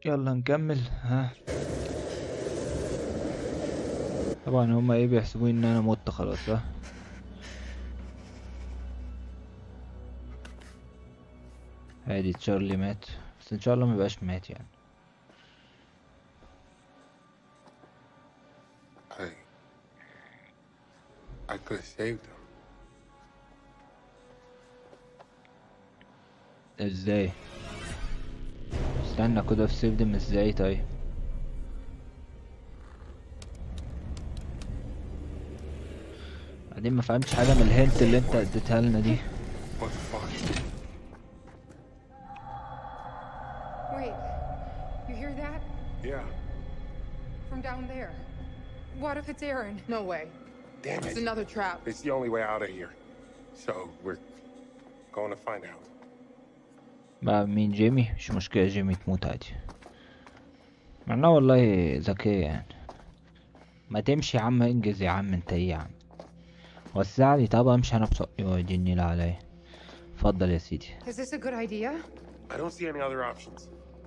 يلا نكمل ها طبعا هما ايه بيحسبوني ان انا مت خلاص صح ادي تشارلي مات بس ان شاء الله ميبقاش مات يعني I. I could have saved him. ازاي استنى كده في سيفدم ازاي طيب بعدين ما فهمتش حاجه من الهنت اللي انت اديتها لنا دي What the fuck? Wait, you hear that? Yeah. From down there. What if it's Aaron? No way. Damn It's it. another trap. It's the only way out of here. So we're going to find out. بقى مين جيمي مش مشكله جيمي تموت عادي مع انها والله ذكيه يعني ما تمشي يا عم انجز يا عم انت ايه يا عم وسع لي طب امشي انا بصقي يودي النيل عليا اتفضل يا سيدي Is this a good idea? I don't see any other options.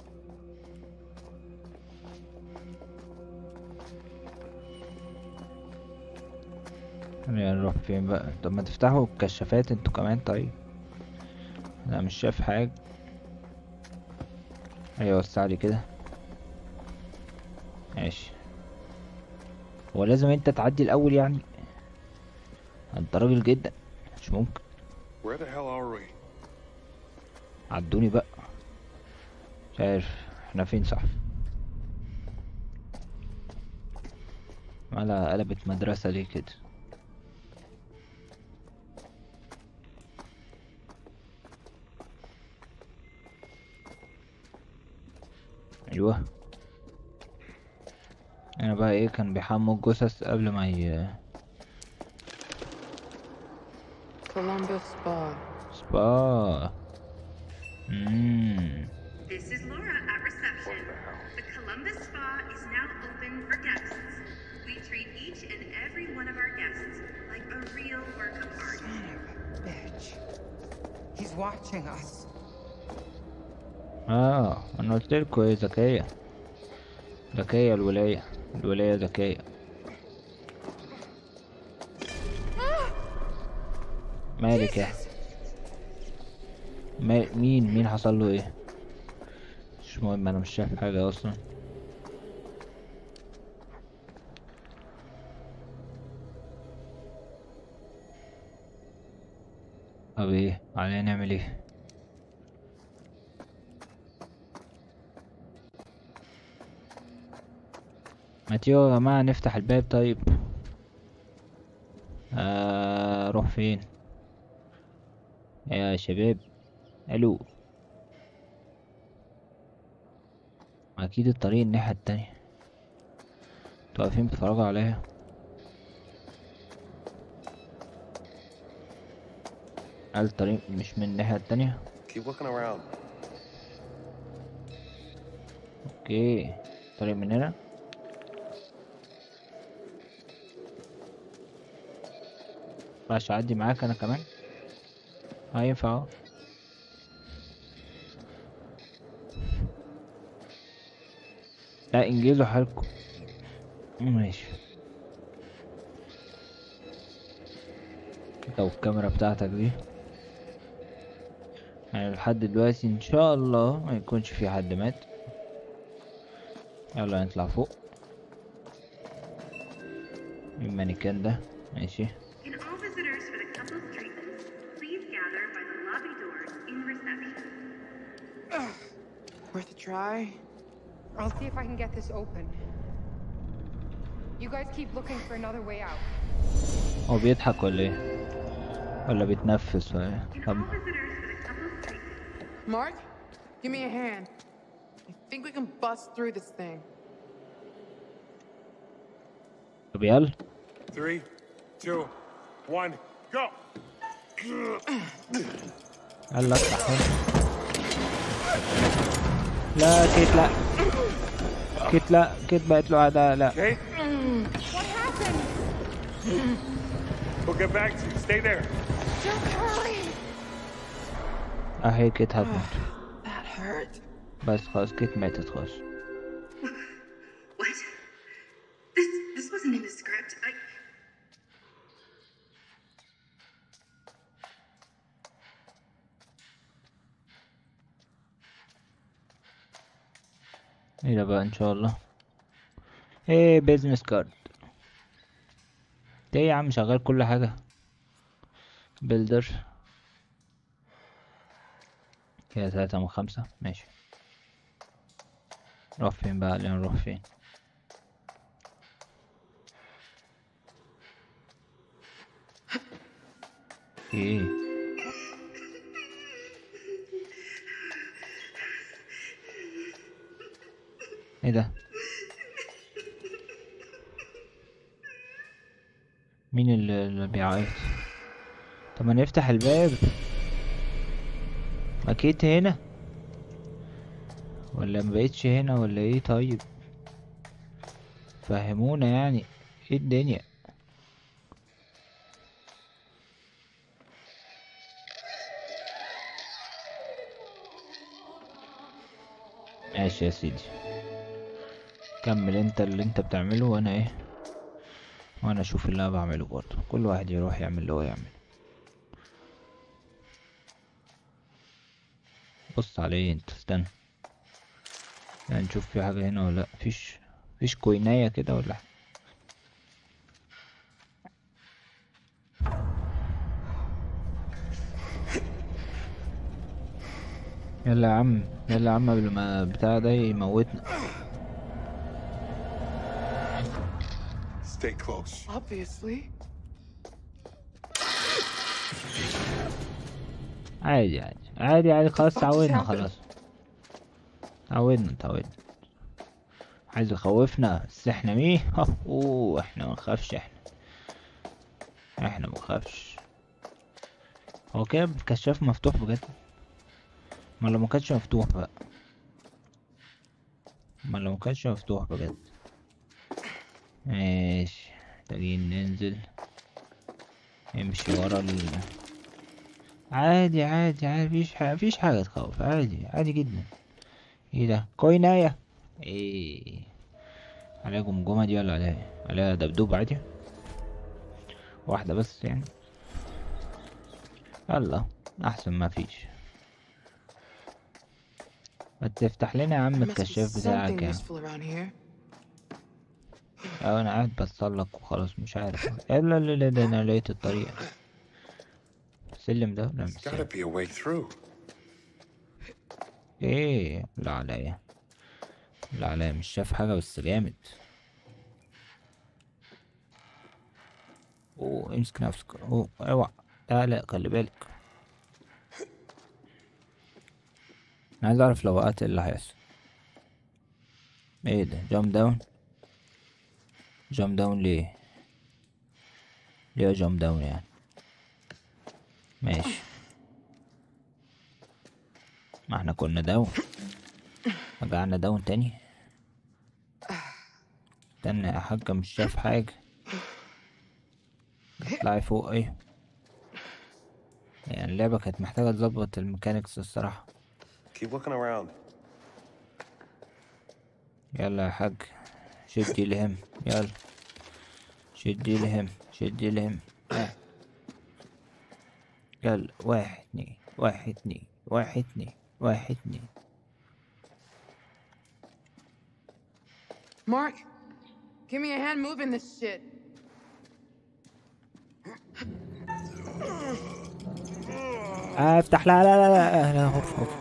يعني نروح فين بقى طب ما تفتحوا الكشافات انتوا كمان طيب انا مش شايف حاجة ايوه وسع لي كده ماشي هو لازم انت تعدي الاول يعني انت راجل جدا مش ممكن Where the hell are we? عدوني بقى مش عارف احنا فين صح على قلبت مدرسة ليه كده ايوه انا بقى ايه كان بيحموا الجثث قبل ما ي... Columbus Spa. سبا مم. This is Laura at reception. The Columbus Spa is now open for guests. We treat each and every one of our guests like a real work of art. Bitch. He's watching us. اه انا قلت لكم ايه ذكية ذكية الولاية الولاية ذكية مالك يا ما مين مين حصل له ايه مش مهم انا مش شايف حاجة اصلا طب ايه علينا نعمل ايه ما تيجوا يا جماعة نفتح الباب طيب آه، اروح فين يا شباب الو اكيد الطريق الناحية التانية انتوا واقفين بتتفرجوا عليا هل الطريق مش من الناحية التانية Keep looking around. اوكي الطريق من هنا مش اعدي معاك انا كمان اه ينفع اهو لا انجزوا حالكم ماشي لو الكاميرا بتاعتك دي يعني لحد دلوقتي ان شاء الله ما يكونش في حد مات يلا نطلع فوق المانيكان ده ماشي Can all visitors for the couple's treatments please gather by the lobby doors in reception? Worth a try? I'll see if I can get this open. You guys keep looking for another way out. هو بيضحك ولا ايه ولا بيتنفس ولا ايه Can طب all visitors for the couple's treatments Mark, give me a hand. I think we can bust through this thing. طب يلا Three, two, one, go! يلا افتح هنا لا كيت لا كيت لا كيت بقت له عادة لا Okay? What happened? We'll get back to you. Stay there. Just hurry! اهي كيت هتموت That hurt. بس خلاص كيت ماتت خلاص What? This this wasn't in the script. I ايه ده بقى ان شاء الله ايه بيزنس كارد ده إيه يا عم شغال كل حاجة بيلدر كده تلاتة من خمسة ماشي نروح فين بقى اللي نروح فين ايه ايه ده مين اللي اللي بيعيط طب ما نفتح الباب اكيد هنا ولا مبقتش هنا ولا ايه طيب فهمونا يعني ايه الدنيا ماشي يا سيدي كمل انت اللي انت بتعمله وانا ايه وانا اشوف اللي انا بعمله برضه كل واحد يروح يعمل اللي هو يعمل بص عليه انت استنى يعني نشوف في حاجة هنا ولا لأ فيش فيش كويناية كده ولا حاجة يلا يا عم يلا يا عم قبل ما البتاع ده يموتنا Stay close. Obviously. عادي عادي عادي عادي خلاص تعودنا خلاص تعودنا تعودنا عايز يخوفنا بس احنا مين اوه احنا منخافش احنا احنا منخافش هو كده الكشاف مفتوح بجد ما لو ما كانش مفتوح بقى ما لو ما كانش مفتوح بجد ماشي محتاجين ننزل نمشي ورا ال عادي عادي عادي مفيش حاجة مفيش حاجة تخوف عادي عادي جدا ايه ده كويناية ايه عليها جمجمة دي ولا عليها ايه؟ عليها دبدوب عادي واحدة بس يعني يلا احسن ما فيش ما تفتح لنا يا عم There must be الكشاف بتاعك something يعني useful around here. اه انا قاعد بتسلق وخلاص مش عارف الا لا لا ده انا لقيت الطريق السلم ده لا مش There's gotta سلم be a way through. ايه لا عليا لا عليا مش شايف حاجة بس جامد اوه امسك نفسك اوه اوعى لا لا خلي بالك انا عايز اعرف لو وقعت ايه اللي هيحصل ايه ده جامب داون جامب داون ليه ليه جامب داون يعني ماشي ما احنا كنا داون رجعنا داون تاني استنى يا حاجة مش شايف حاجة اطلعي فوق ايه يعني اللعبة كانت محتاجة تظبط الميكانيكس الصراحة Keep looking around. يلا يا حاج شدي الهم يلا شدي الهم شدي الهم آه. يلا واحد اتنين واحد اتنين واحد اتنين واحد اتنين Mark, give me a hand moving this shit. آه، افتح لا لا لا لا لا هوف هوف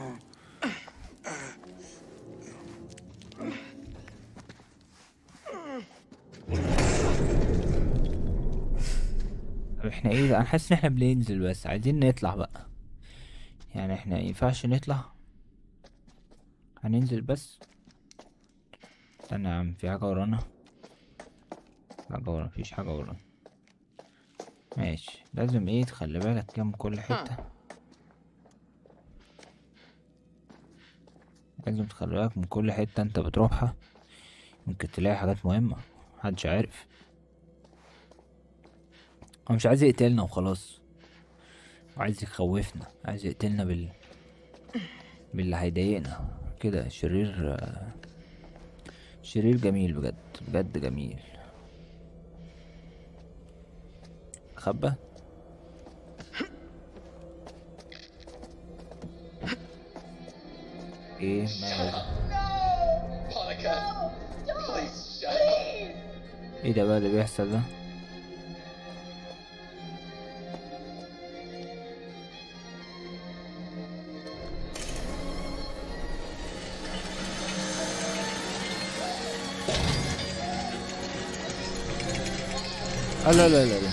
طب احنا ايه بقى انا حاسس ان احنا بننزل بس عايزين نطلع بقى يعني احنا ينفعش نطلع هننزل بس استنى يا عم في حاجة ورانا حاجة ورانا مفيش حاجة ورانا ماشي لازم ايه تخلي بالك كده من كل حتة لازم تخلي بالك من كل حتة انت بتروحها ممكن تلاقي حاجات مهمة محدش عارف هو مش عايز يقتلنا وخلاص وعايز يخوفنا عايز يقتلنا بال باللي هيضايقنا كده شرير آه، شرير جميل بجد بجد جميل خبى ايه ماله Monica, please shut up. ايه ده بقى اللي بيحصل ده آه لا لا لا لا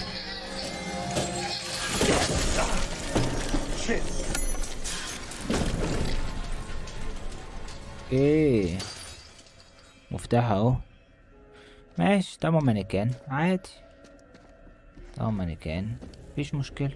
Shit. ايه مفتاح اهو ماشي طبعا مانيكان عادي طبعا مانيكان مفيش مشكلة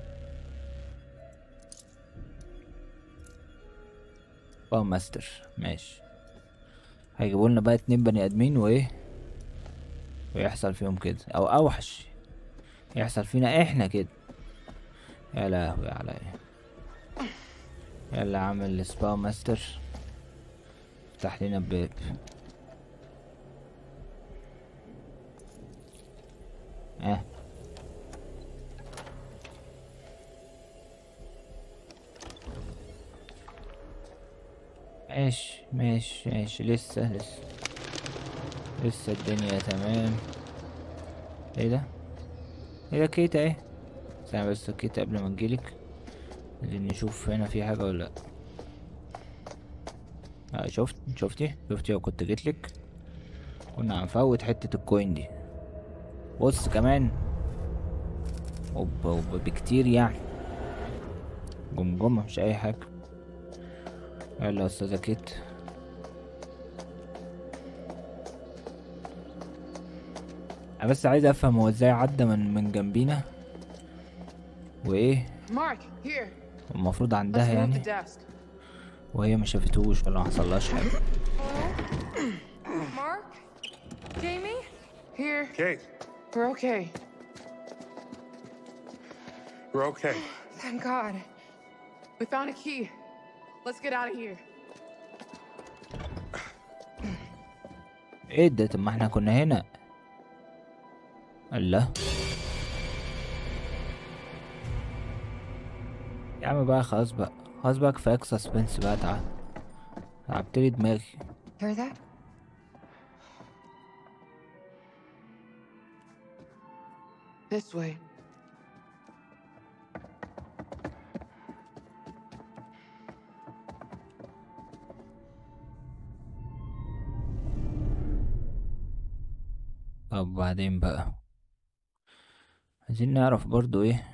اه ماستر ماشي هيجيبوا لنا بقى اتنين بني ادمين وايه ويحصل فيهم كده او اوحش يحصل فينا احنا كده يا لهوي على ايه يلا عامل السبا ماستر افتح لنا الباب اه ماشي ماشي ماشي لسه لسه لسه الدنيا تمام ايه ده ايه ده كيتا ايه استنى بس كيتا قبل ما نجيلك عايزين نشوف هنا في حاجة ولا لأ آه شفت شفتي شفتي لو كنت جيتلك كنا هنفوت حتة الكوين دي بص كمان وب- وب- بكتير يعني جمجمة مش أي حاجة يلا يا أستاذة كيت أنا بس عايز أفهم هو ازاي عدى من من جنبينا وإيه Mark, here. المفروض Let's عندها move the يعني desk. وهي ما شافتهوش ولا ما حصلهاش حاجة Mark? Jamie? Here. Kate, We're okay. we're okay. Thank God. We found a key. Let's get out of here. ايه ده طب ما احنا كنا هنا الله يا عم بقى خلاص بقى خلاص بقى كفاية سسبنس بقى تعال تعبتلي دماغي Hear that? This way. طب بعدين بقى عايزين نعرف برضو ايه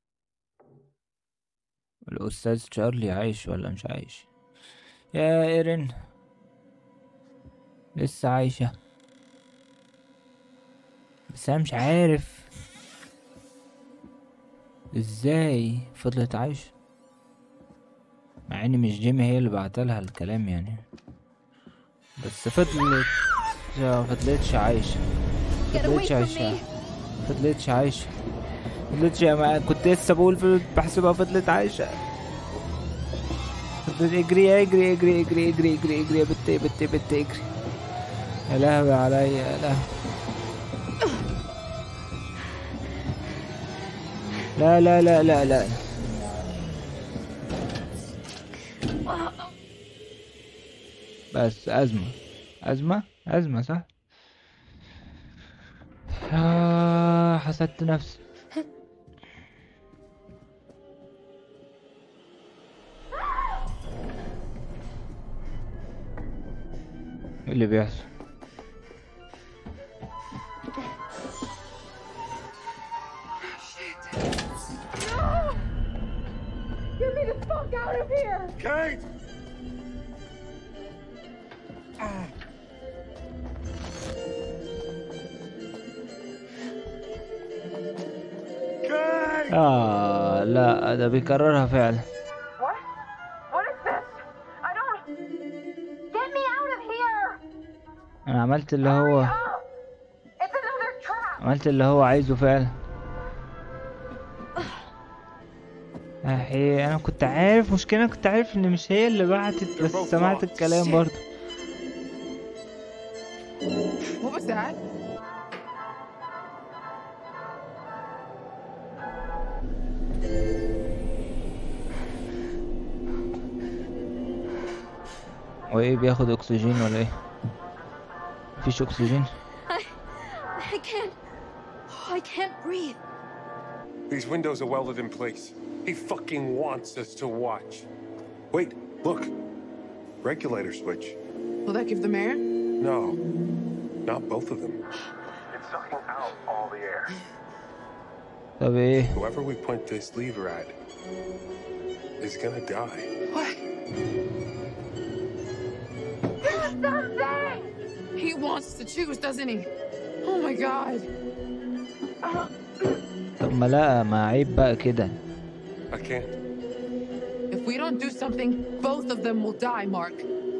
الأستاذ تشارلي عايش ولا مش عايش يا ايرين لسه عايشة بس انا مش عارف ازاي فضلت عايشة مع ان مش جيمي هي اللي بعتلها الكلام يعني بس فضلت فضلتش عايشة فضلتش عايشة فضلتش عايشة فضلتش ما كنت لسه بقول فضلت بحسبها فضلت عايشة فضلت اجري اجري اجري اجري اجري اجري اجري يا بت يا بت يا بت اجري يا لهوي عليا يا لهوي لا لا لا لا لا بس أزمة أزمة أزمة صح آه حسدت نفسي إيه اللي بيحصل No! Get me the fuck out of here! Kate! Kate! آه لا ده بيكررها فعلا What? What is this? I don't. Get me out of here! أنا عملت اللي هو Oh! It's another trap! عملت اللي هو عايزه فعلا احي انا كنت عارف مشكلة كنت عارف ان مش هي اللي بعتت بس سمعت الكلام برضه What was that? وايه بياخد اكسجين ولا ايه مفيش اكسجين I, I can't. Oh, I can't breathe. These windows are welded in place. He fucking wants us to watch. Wait, look. Regulator switch. Will that give them air? No, not both of them. It's sucking out all the air. طب ايه Whoever we point this lever at is gonna die. What? He wants to choose, doesn't he? Oh my god. طب ما لا ما عيب بقى كده I can't. If we don't do something, both of them will die, Mark.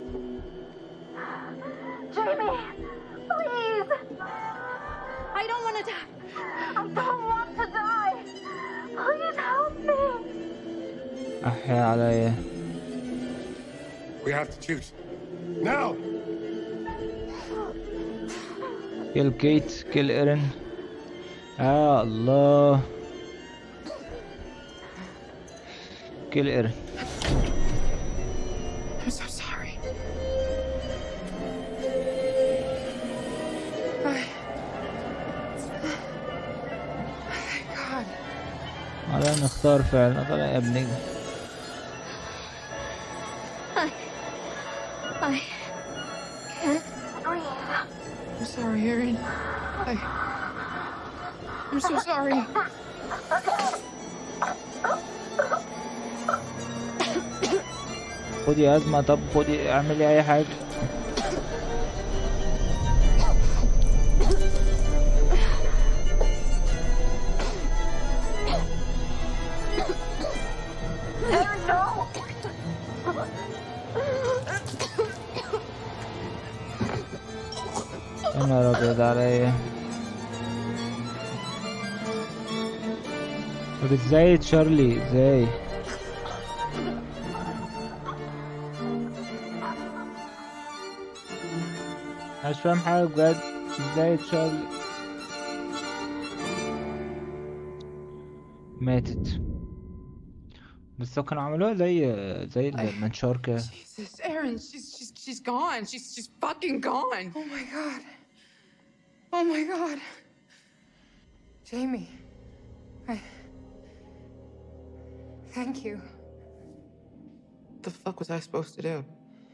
Jamie, please. I don't want to die. I don't want to die. Please help me. احيا عليا We have to choose. Now! كيل كيت كيل ايرن يا الله كيل ايرن I'm so sorry. Thank God. على نختار فعلا طلع يا ابني I. I can't breathe. I'm sorry, Aaron. I. I'm so sorry. خدي ازمه طب خدي اعملي اي حاجه يا نهار ابيض عليا طب ازاي تشارلي ازاي أنا مش فاهم حاجة بجد ازاي تشارلي ماتت بس لو كانوا عملوها زي زي المنشار كده Jesus, Aaron, she's she's she's gone. She's she's fucking gone. Oh my god. Oh my god. Jamie. I. Thank you. What the fuck was I supposed to do?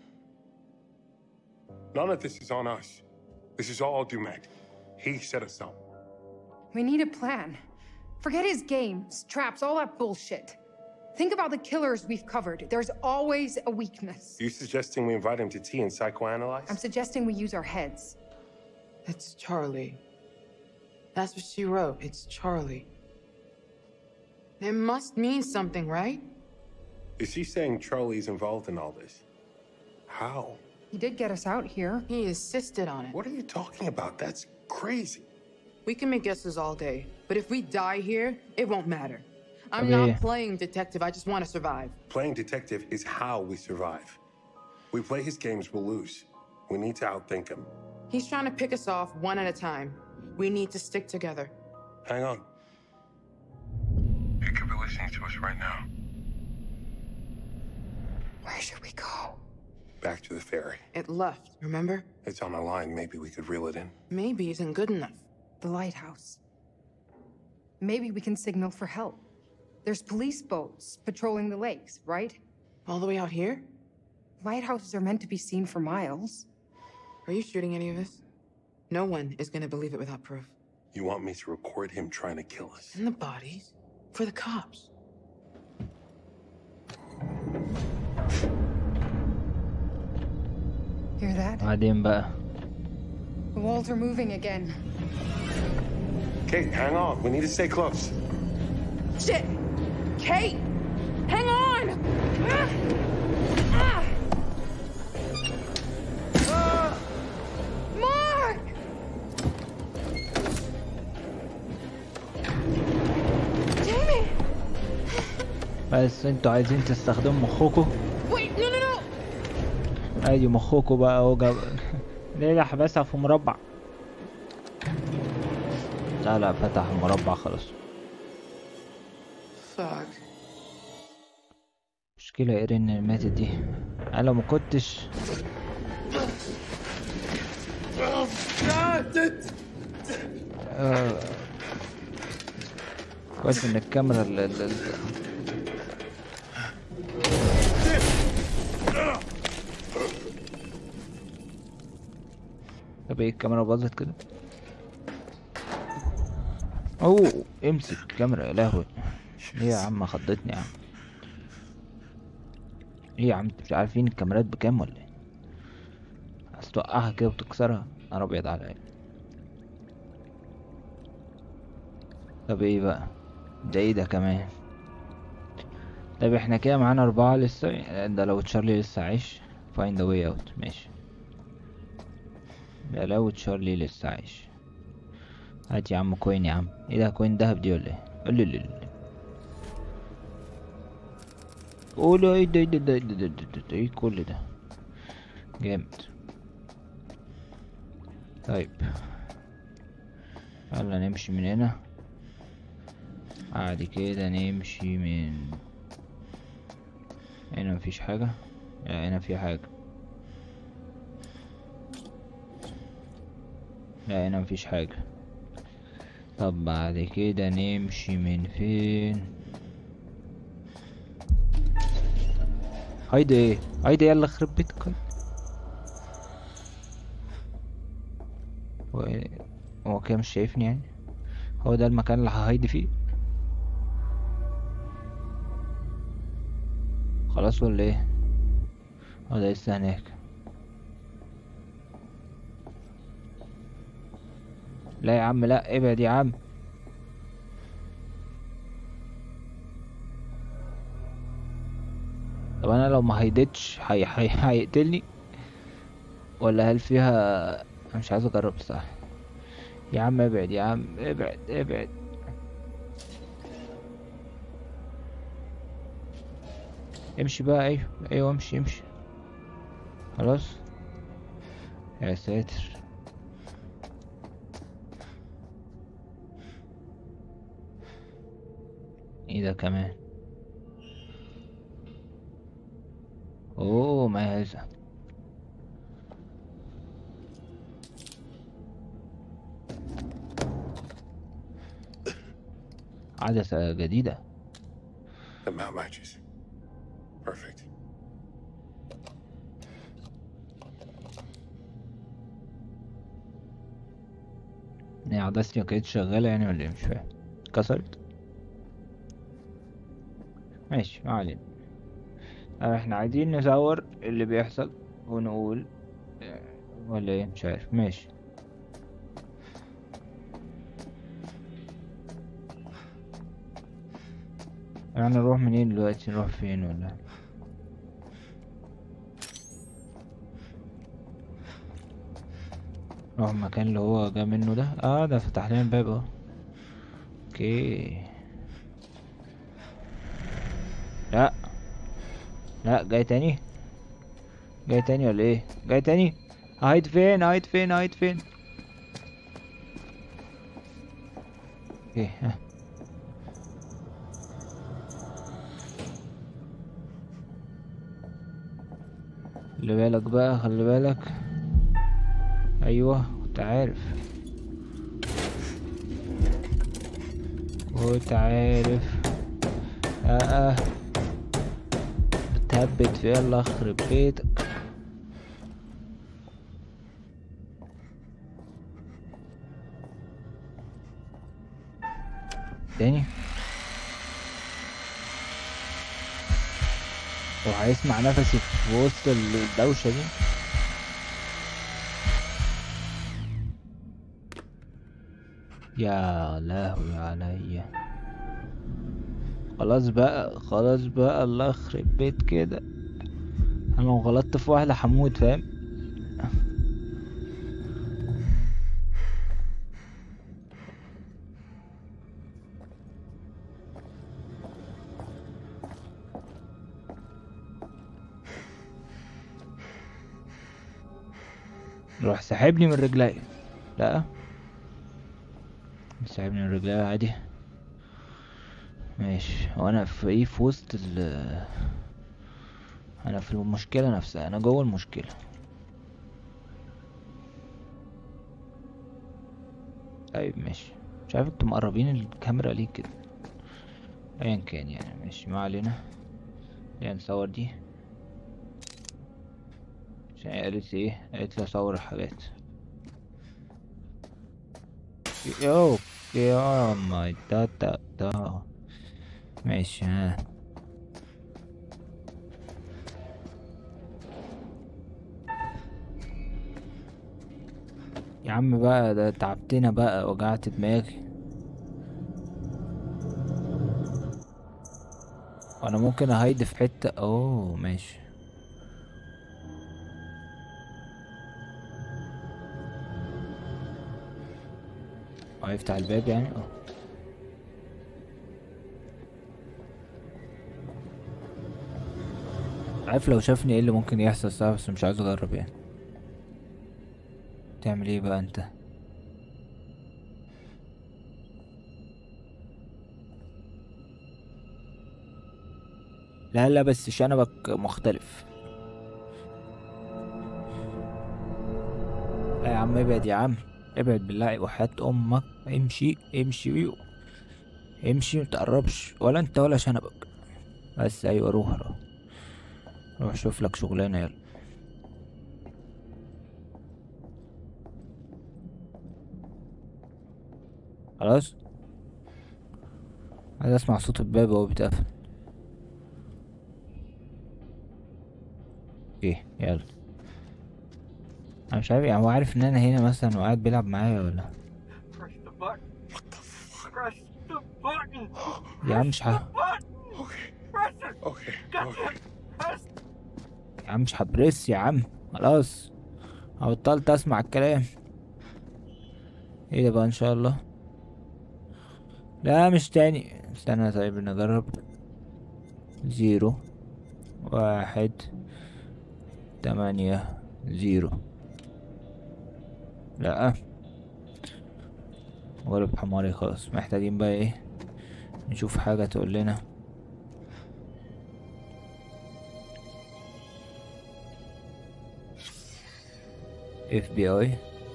None of this is on us. This is all Dumet. He set us up. We need a plan. Forget his games, traps, all that bullshit. Think about the killers we've covered. There's always a weakness. You suggesting we invite him to tea and psychoanalyze? I'm suggesting we use our heads. It's Charlie. That's what she wrote. It's Charlie. It must mean something, right? Is she saying Charlie's involved in all this? How? He did get us out here. He insisted on it. What are you talking about? That's crazy. We can make guesses all day, but if we die here, it won't matter. I'm Okay. not playing detective. I just want to survive. Playing detective is how we survive. We play his games, we'll lose. We need to outthink him. He's trying to pick us off one at a time. We need to stick together. Hang on. He could be listening to us right now. Where should we go? Back to the ferry. It left, remember? It's on a line. Maybe we could reel it in. Maybe isn't good enough. The lighthouse. Maybe we can signal for help. There's police boats patrolling the lakes, right? All the way out here? Lighthouses are meant to be seen for miles. Are you shooting any of this? No one is gonna believe it without proof. You want me to record him trying to kill us? And the bodies? For the cops. Hear that? بعدين بقى The walls are moving again. Kate, hang on. We need to stay close. Shit! Kate! Hang on! Ah! Ah! Ah! Mark! Jamie! بس انتوا عايزين تستخدموا مخكم Wait, no, no, no! ادي مخكم بقى اهو جاب ليه ده حبسها في مربع لا لا فتح المربع خلاص Fuck. مشكلة ايرين اللي ماتت دي انا لو ما كنتش آه. كويس ان الكاميرا ال ال ال طب ايه الكاميرا باظت كده اوه امسك الكاميرا يا لهوي ليه يا عم خضتني يا عم ايه يا عم انتوا مش عارفين الكاميرات بكام ولا ايه عايز توقعها كده وتكسرها انا ابيض على ايه طب ايه بقى ده ايه ده كمان طب احنا كده معانا اربعة لسه ده لو تشارلي لسه عايش find a way out ماشي ده لو تشارلي لسه عايش هات يا عم كوين يا عم ايه ده كوين دهب دي ولا ايه قول لي قول ايه ده ايه ده ده ده ده ده ده ايه كل ده جامد طيب يلا نمشي من هنا بعد كده نمشي من هنا مفيش حاجة لا هنا في حاجة لا هنا مفيش حاجة طب بعد كده نمشي من فين هيدا ايه هيدا يلا خرب بيتك هو إيه؟ هو كده مش شايفني يعني هو ده المكان اللي ههيدي فيه خلاص ولا ايه هو ده لسه هناك لا يا عم لا ابعد يا عم طب انا لو ما هيدتش هي هي هيقتلني ولا هل فيها أنا مش عايز اجرب صح يا عم ابعد يا عم ابعد ابعد امشي بقى ايوه ايوه امشي امشي خلاص يا ساتر ايه ده كمان اوه ما هذا عدسة جديدة The mount matches. Perfect. هي عدستي ما كانتش شغالة يعني ولا ايه مش فاهم اتكسرت ماشي ما علينا آه، احنا عايزين نصور اللي بيحصل ونقول آه، ولا ايه مش عارف ماشي يعني نروح منين دلوقتي نروح فين ولا نروح المكان اللي هو جا منه ده اه ده فتح لنا الباب اهو اوكي لا لا جاي تاني جاي تاني ولا ايه جاي تاني هايد فين هايد فين هايد فين اوكي ها خلي بالك بقى خلي بالك ايوه كنت عارف كنت عارف اه بتهبت في يلا اخرب بيتك تاني وهيسمع نفسي في وسط الدوشة دي يا لهوي عليا خلاص بقى خلاص بقى الله يخرب بيت كده انا لو غلطت في واحدة هموت فاهم روح سحبني من رجلي لا سحبني من رجلي عادي ماشي وانا في ايه في وسط ال انا في المشكلة نفسها انا جوه المشكلة طيب ماشي مش عارف انتوا مقربين الكاميرا ليه كده ايا كان يعني ماشي ما علينا يعني نصور دي عشان هي قالت لي ايه قالت لي اصور الحاجات يو يا ماي دا دا دا ماشي ها يا عم بقى ده تعبتنا بقى وجعت دماغي وانا ممكن اهيد في حتة اوه ماشي اه يفتح الباب يعني اه عارف لو شافني ايه اللي ممكن يحصل صح بس مش عايز اجرب يعني تعمل ايه بقى انت لا لا بس شنبك مختلف لا يا عم ابعد يا عم ابعد بالله وحياة امك امشي امشي امشي متقربش ولا انت ولا شنبك بس ايوه روح روح روح شوف لك شغلانه يلا خلاص عايز اسمع صوت الباب وهو بيتقفل ايه يلا انا مش عارف يعني هو عارف ان انا هنا مثلا وقاعد بيلعب معايا ولا Press the button. Press the button. يا عم مش ح... Press it. Okay, That's okay. it. Press يا عم مش هبرس يا عم خلاص أنا بطلت اسمع الكلام ايه ده بقى ان شاء الله لا مش تاني استنى طيب نجرب زيرو واحد تمانية زيرو لا غلب حماري خلاص محتاجين بقى ايه نشوف حاجة تقول لنا اف بي اي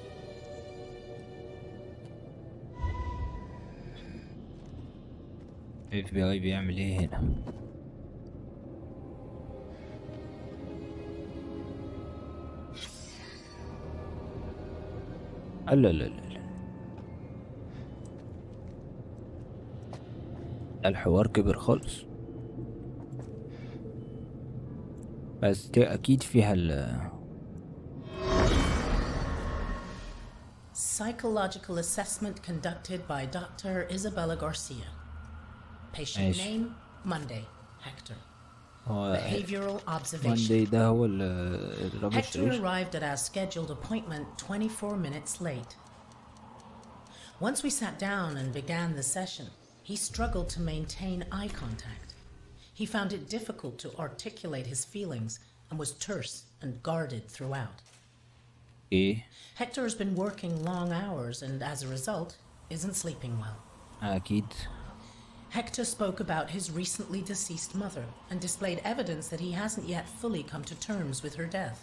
اف بي اي بيعمل ايه هنا لا لا لا لا الحوار كبر خالص بس دي اكيد فيها ال Psychological assessment conducted by Dr. Isabella Garcia. Patient ماشي. name Monday, Hector. هو Behavioral observation. ماندي ده هو ال- الراجل Hector الشرير arrived at our scheduled appointment 24 minutes late. Once we sat down and began the session, he struggled to maintain eye contact. He found it difficult to articulate his feelings and was terse and guarded throughout. ايه Hector has been working long hours and, as a result, isn't sleeping well. اكيد Hector spoke about his recently deceased mother and displayed evidence that he hasn't yet fully come to terms with her death.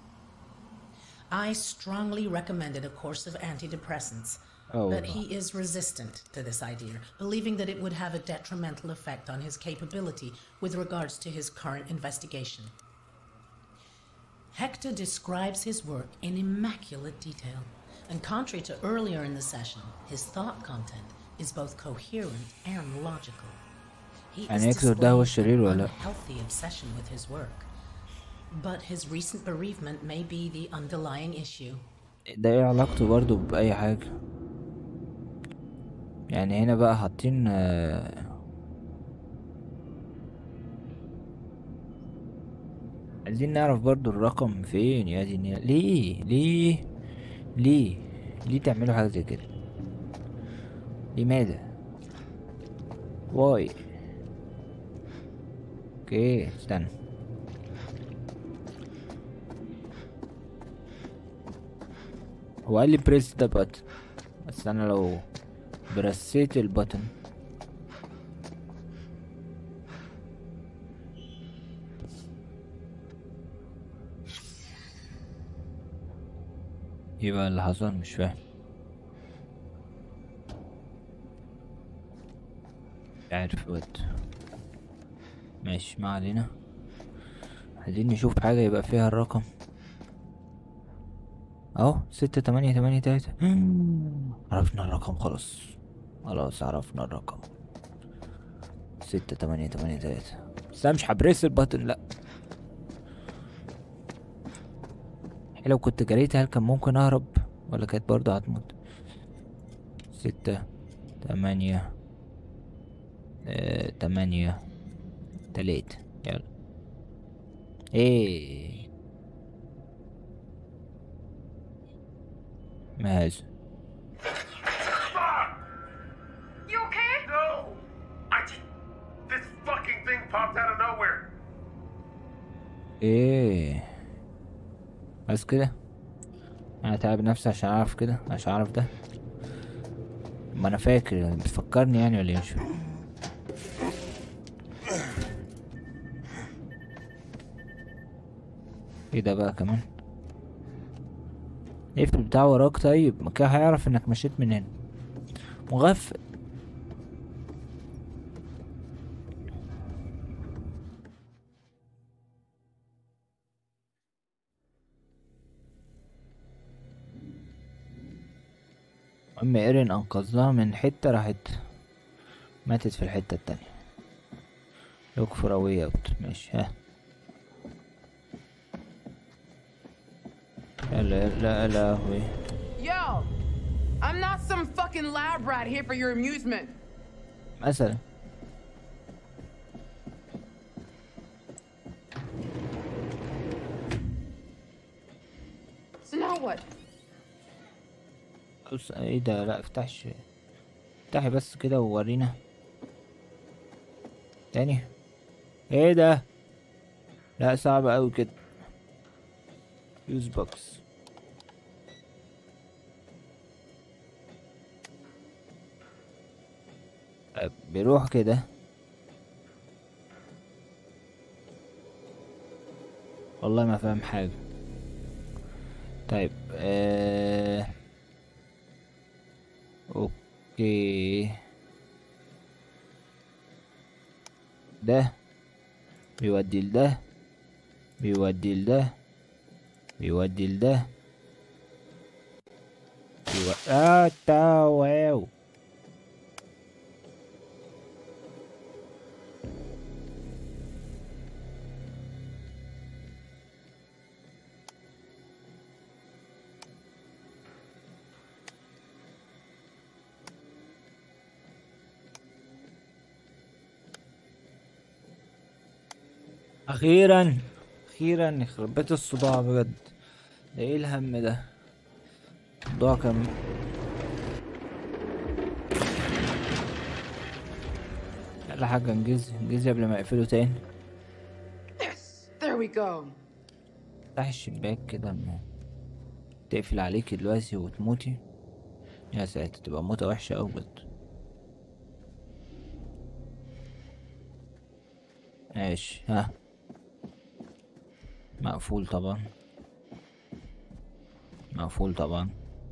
I strongly recommended a course of antidepressants, Oh, but no. he is resistant to this idea, believing that it would have a detrimental effect on his capability with regards to his current investigation. Hector describes his work in immaculate detail, and contrary to earlier in the session, his thought content is both coherent and logical. He is يعني هيكتور ده هو displaying الشرير an ولا لأ؟ unhealthy obsession with his work. But his recent bereavement may be the underlying issue. ده ايه علاقته برضو بأي حاجة يعني هنا بقى حاطين آه، عايزين نعرف برضو الرقم فين يا دي النيل. ليه ليه ليه ليه تعملوا حاجة زي كده لماذا واي اوكي استنى هو قال لي بريس ذا بutton بس انا لو برسيت البutton يبقى اللي حصل مش فاهم مش عارف ود ماشي ما علينا عايزين نشوف حاجة يبقى فيها الرقم اهو ستة تمانية تمانية تلاتة عرفنا الرقم خلاص خلاص عرفنا الرقم ستة تمانية تمانية تلاتة بس انا مش هبريس البطن لا لو كنت جريت هل كان ممكن اهرب ولا كانت برضه هتموت ستة تمانية آه، تمانية تلاتة يلا ايه ما هذا You okay? No! I just. This fucking thing popped out of nowhere! ايه بس كده انا تعب نفسي عشان اعرف كده عشان اعرف ده ما انا فاكر بتفكرني يعني ولا إيه؟ مش فاهم. ايه ده بقى كمان اقفل بتاع وراك طيب ما كده هيعرف انك مشيت من هنا مغفل المهم ايرين انقذها من حتة راحت ماتت في الحتة التانية لوك فور اواي اوت ماشي ها يلا يلا يا لهوي Yo, I'm not some fucking lab rat here for your amusement. مثلا So now what? بص ايه ده لا افتحش افتحي بس كده وورينا تاني ايه ده لا صعب اوي كده يوز بوكس طيب بيروح كده والله ما فاهم حاجة طيب آه... اوكي ده بيودي لده بيودي لده بيودي لده بيو... آه تا واو اخيرا اخيرا يخرب بيت الصداع بجد ده ايه الهم ده الصداع كان لا حاجة انجز انجز قبل ما يقفلوا تاني Yes, there we go. افتحي الشباك كده ما تقفل عليكي دلوقتي وتموتي يا ساتر تبقى موتة وحشة أوي بجد ماشي ها مقفول طبعا مقفول طبعا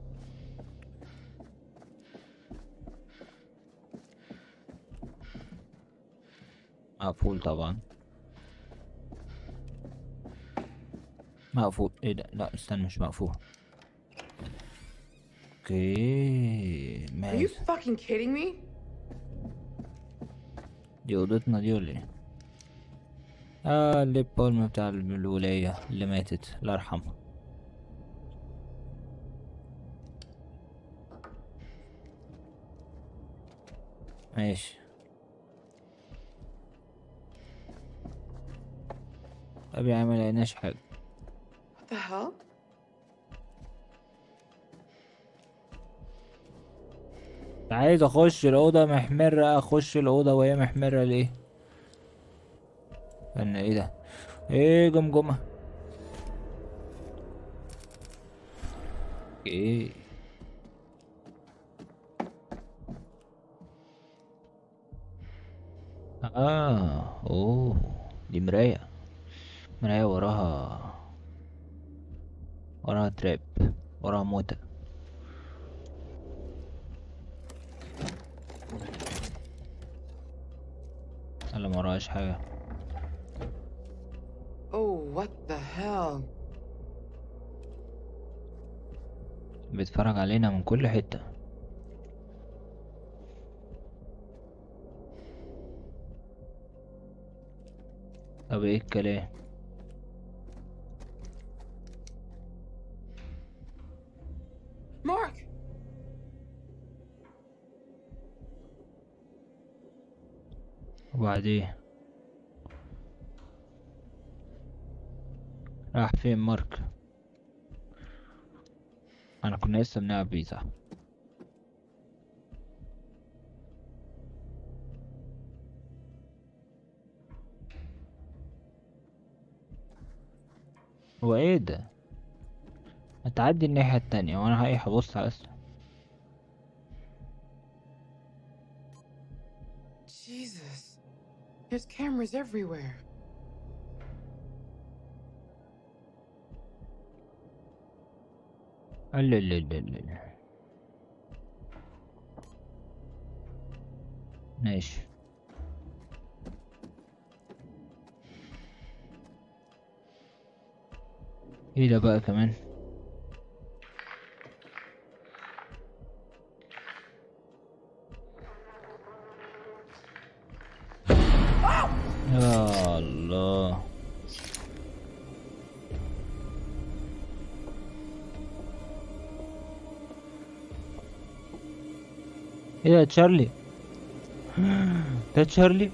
مقفول طبعا مقفول ايه ده لا استنى مش مقفول اوكي Are you ماشي fucking kidding me? دي اوضتنا دي ولا ايه اه الليب بالم بتاع الولاية اللي ماتت الله يرحمها ماشي طب يا عم ملقناش حاجة What the hell? عايز اخش الاوضه محمره اخش الاوضه وهي محمره ليه انا ايه ده ايه جمجمه ايه اه اوه دي مراية مراية وراها وراها تراب وراها موتة ولا ما وراهاش حاجة Oh, what the hell? بيتفرج علينا من كل حتة طب ايه الكلام Mark! وبعدين راح فين مارك انا كنا لسه بنلعب بيه صح هو ايه ده هتعدي الناحية التانية وانا رايح ابص على اسمه Jesus. There's cameras everywhere. لا لا لا لا ماشي ايه ده بقى كمان يا الله ايه ده تشارلي ده تشارلي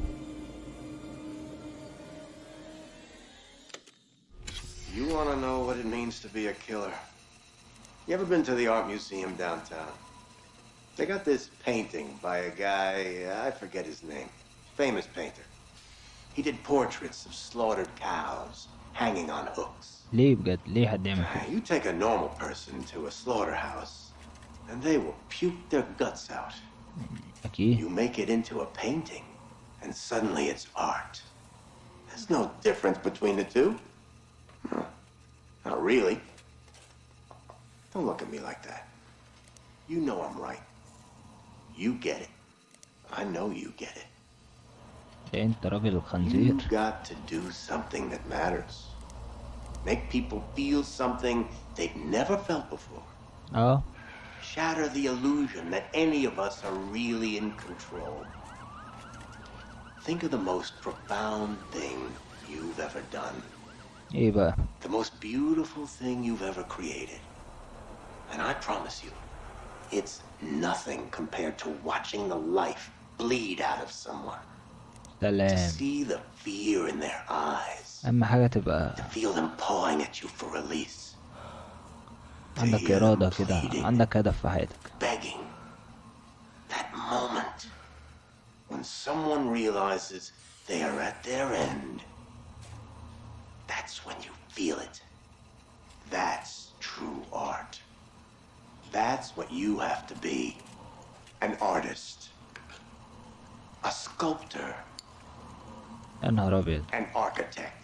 You want to know what it means to be a killer? You ever been to the art museum downtown? They got this painting by a guy, I forget his name. Famous painter. He did portraits of slaughtered cows hanging on hooks. ليه بجد ليه حد يعمل كده You take a normal person to a slaughterhouse, and they will puke their guts out. اكيد You make it into a painting, and suddenly it's art. There's no difference between the two. No, not really. Don't look at me like that. You know I'm right. You get it. I know you get it. ده انت راجل خنزير You got to do something that matters. Make people feel something they've never felt before. اه Shatter the illusion that any of us are really in control. Think of the most profound thing you've ever done. ايه بقى The most beautiful thing you've ever created. And I promise you, it's nothing compared to watching the life bleed out of someone. To سلام see the fear in their eyes. اهم حاجة تبقى To feel them pawing at you for release. To عندك hear them إرادة كده pleading, عندك هدف في حياتك begging. That moment when someone realizes they are at their end. That's when you feel it. That's true art. That's what you have to be. An artist. A sculptor. يا نهار ابيض An architect.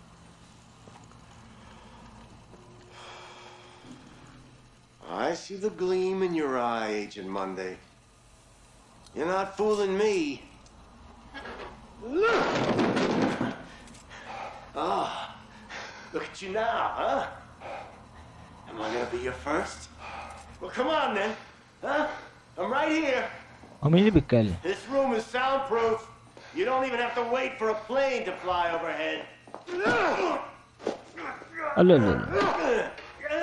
I see the gleam in your eye, Agent Monday. You're not fooling me. Ah, look at you now, huh? Am I gonna be your first? Well, come on then, huh? I'm right here. هو مين اللي بيتكلم This room is soundproof. You don't even have to wait for a plane to fly overhead. لا لا لا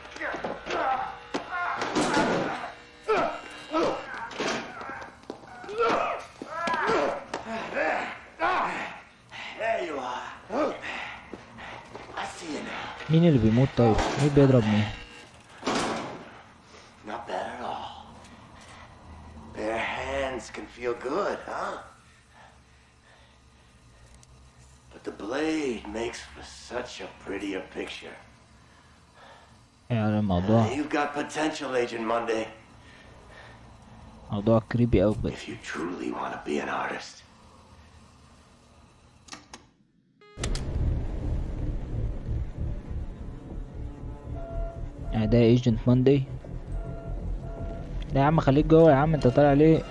There you are. I see you now. مين اللي بيموت طيب مين بيضرب مين Not bad at all. Bare hands can feel good, huh? But the blade makes for such a prettier picture. يعني الموضوع You've got potential, Agent Monday, موضوع كريبي أوي بجد if you truly want to be an artist. يعني ده ايجنت موندي لا يا عم خليك جوه يا عم انت طالع ليه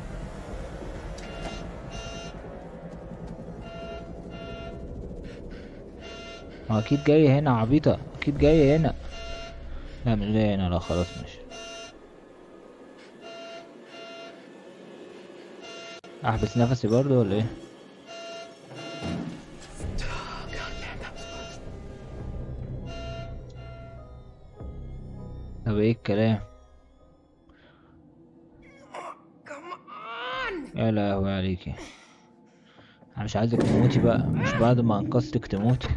ما اكيد جاي هنا عبيطة اكيد جاي هنا لا مش جاي هنا لا خلاص مش احبس نفسي برضو ولا ايه طب ايه الكلام Come on! يا لهوي عليكي انا مش عايزك تموتي بقى مش بعد ما انقذتك تموتي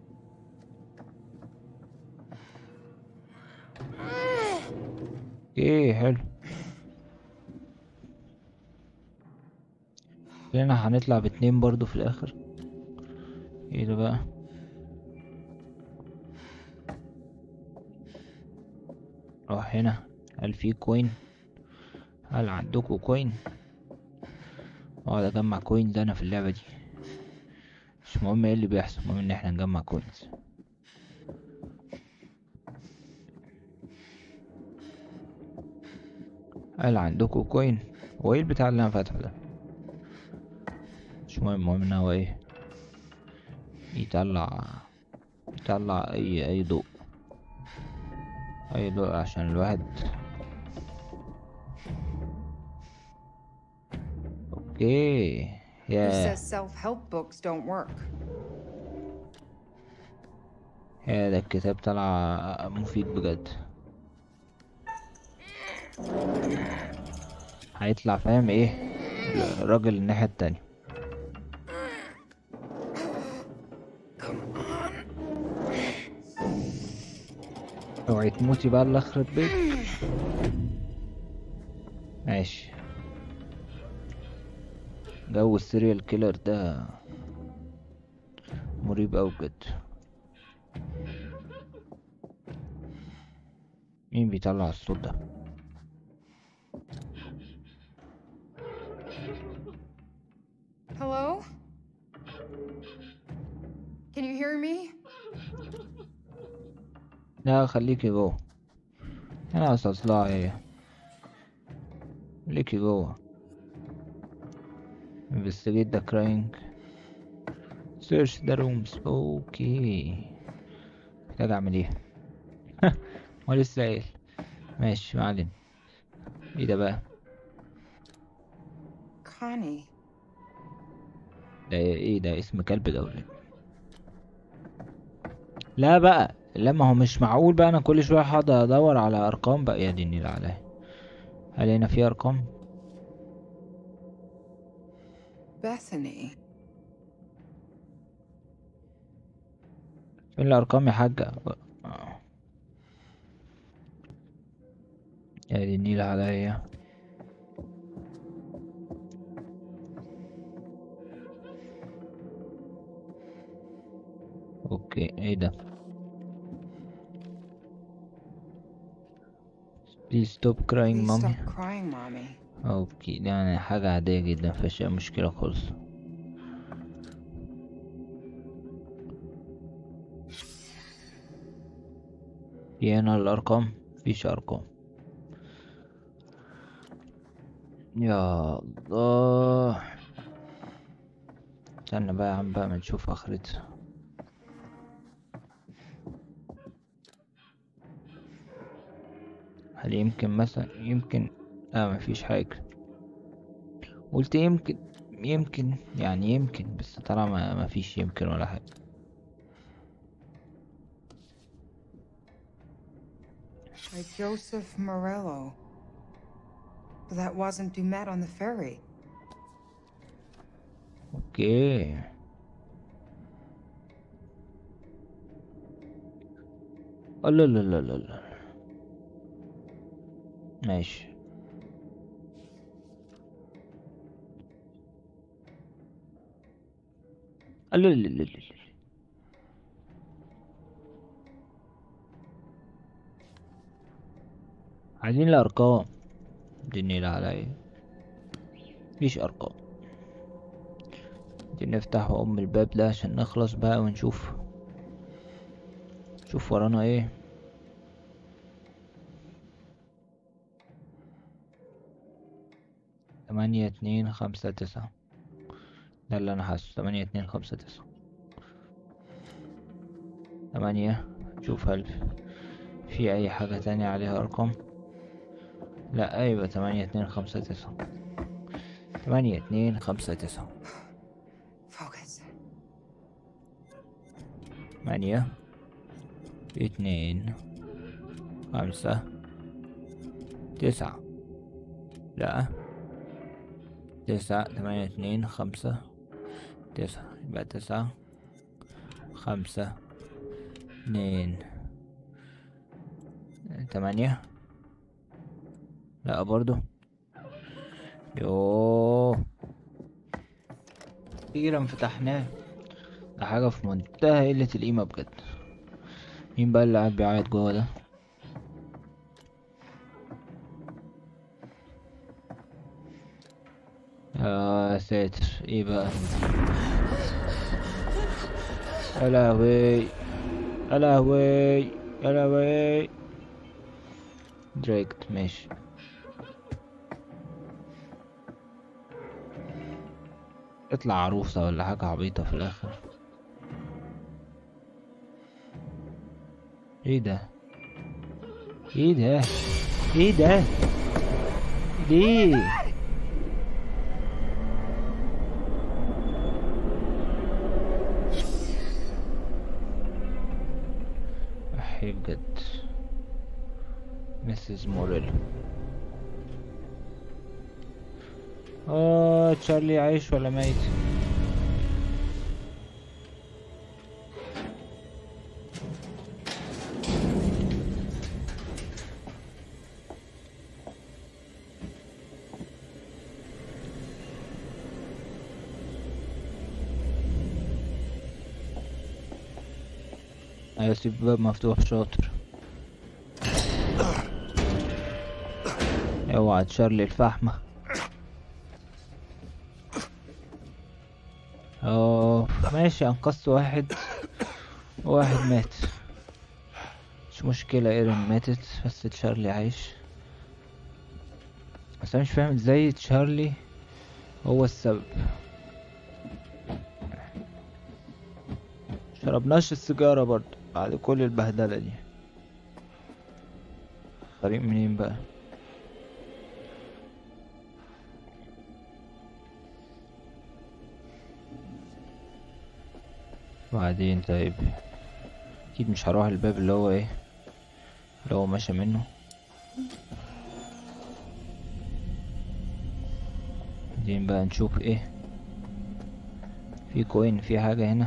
ايه حلو هنا هنطلع باتنين برضو في الاخر ايه ده بقى روح هنا هل في كوين هل عندكوا كوين اقعد اجمع كوينز انا في اللعبة دي مش مهم ايه اللي بيحصل المهم ان احنا نجمع كوينز هل عندكوا كوين هو ايه البتاع اللي انا فاتحه ده مش مهم المهم ان هو ايه يطلع يطلع اي اي ضوء اي ضوء عشان الواحد اوكي Who يا says self-help books don't work? يا ده الكتاب طلع مفيد بجد هيطلع فاهم ايه الراجل الناحية التانية اوعي تموتي بقى اللي يخرب بيت ماشي جو السيريال كيلر ده مريب اوي بجد مين بيطلع الصوت ده Hello? Can you hear me? لا خليكي جوه انا استصلاع ايه خليكي جوه investigate the crying search the rooms اوكي محتاج اعمل ايه هو لسه قايل ماشي ما علينا ايه ده بقى Connie. ده ايه ده اسم كلب ده ولا إيه؟ لا بقى لا ما هو مش معقول بقى انا كل شويه هقعد ادور على ارقام بقى يا دي النيل عليا هل هنا في ارقام Bethany. فين الارقام يا حاجه آه. يا دي النيل عليا اوكي ايه ده Please stop crying Please mommy stop crying, mommy. اوكي ده يعني حاجة عادية جدا مفيهاش اي مشكلة خالص في هنا الارقام مفيش ارقام يا الله استنى بقى يا عم بقى ما نشوف اخرتها هل يمكن مثلا يمكن لا مفيش حاجة قلت يمكن يمكن يعني يمكن بس طالما ما ما فيش يمكن ولا حاجة By Joseph Morello. But that wasn't Dumet on the ferry. اوكي لا لا لا لا لا ماشي لا لا لا لا لا. عايزين الارقام دني لا علي مفيش ارقام عايزين نفتح ام الباب ده عشان نخلص بقى ونشوف شوف ورانا ايه تمانية اتنين خمسة تسعة ده اللي انا حاسه تمانية اتنين خمسة تسعة تمانية نشوف هل في اي حاجة تانية عليها ارقام لا ايوه تمانية اتنين خمسة تسعة تمانية اتنين خمسة تسعة Focus. تمانية اتنين خمسة تسعة لا تسعة تمانية اتنين خمسة تسعة يبقى تسعة خمسة اتنين تمانية لا برضو يوه أخيرا فتحناه ده حاجة في منتهى قلة القيمة بجد مين بقى اللي قاعد بيعيط جوه ده يا ساتر ايه بقى يا لهوي يا لهوي يا لهوي دريكت ماشي اطلع عروسة ولا حاجة عبيطة في الآخر ايه ده ايه ده ايه ده ليه احي بجد مسز موريل اه تشارلي عايش ولا ميت ايوه سيب الباب مفتوح شاطر اوعى تشارلي الفحمة اه ماشي انقذت واحد واحد مات مش مشكلة ايرين ماتت بس تشارلي عايش بس انا مش فاهم ازاي تشارلي هو السبب شربناش السيجارة برضه بعد كل البهدلة دي طريق منين بقى بعدين طيب اكيد مش هروح الباب اللي هو ايه اللي هو ماشي منه بعدين بقى نشوف ايه في كوين في حاجة هنا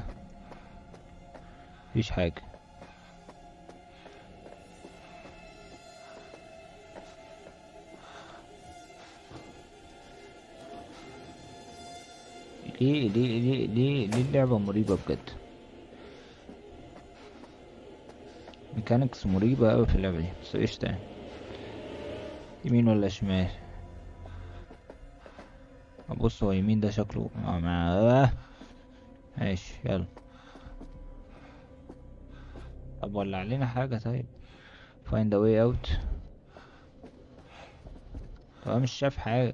مفيش حاجة ليه ليه ليه ليه ليه اللعبة مريبة بجد ميكانيكس مريبة أوي في اللعبة دي بس ايش تاني يمين ولا شمال ابص هو يمين ده شكله آه مع آه. ماشي يلا طب ولع علينا حاجة طيب find a way out طب أنا مش شايف حاجة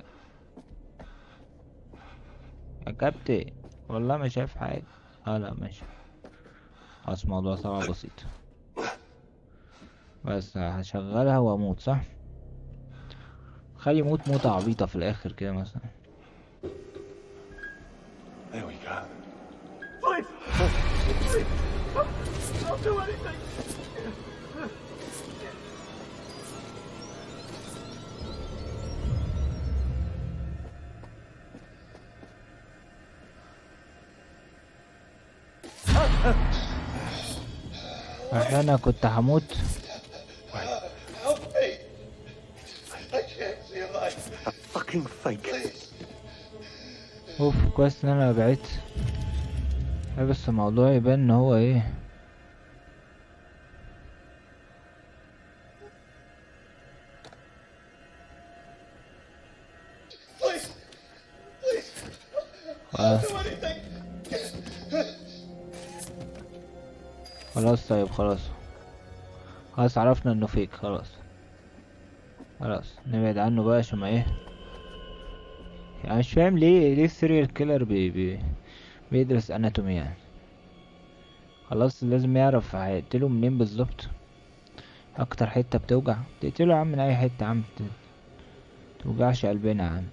يا كابتن والله ما شايف حاجة اه لا ماشي خلاص الموضوع طبعا بسيط بس هشغلها واموت صح خلي يموت موتة عبيطة في الآخر كده مثلا There we go. Please! Please! I'll do anything! عشان انا كنت هموت Help me! I can't see a light. A fucking fake. اوف كويس ان انا بعدت أي بس الموضوع يبان ان هو ايه آه. خلاص طيب خلاص خلاص عرفنا انه فيك خلاص خلاص نبعد عنه بقى عشان ما ايه يعني مش فاهم ليه ليه السيريال كيلر بي بي بيدرس اناتومي يعني خلاص لازم يعرف هيقتله منين بالظبط اكتر حتة بتوجع تقتله يا عم من اي حتة يا عم ت- توجعش قلبنا يا عم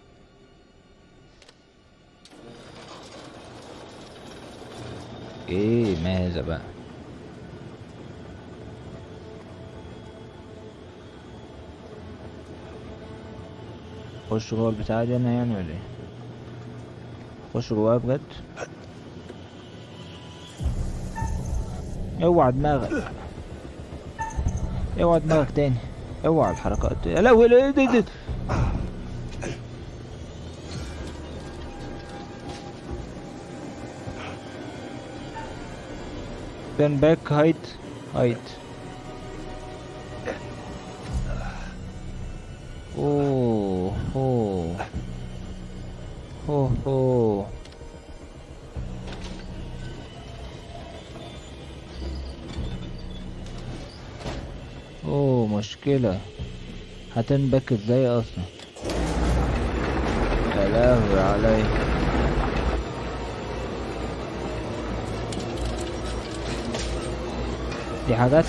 ايه ما هذا بقى خش جوه البتاعة دي انا يعني ولا ايه خش جواها بجد اوعى دماغك اوعى دماغك تاني اوعى الحركات دي يا لهوي لا- ده- ده- Turn back height height اوه اوه اوه اوه اوه مشكلة هتنبك ازاي اصلا يا لهوي علي دي حاجات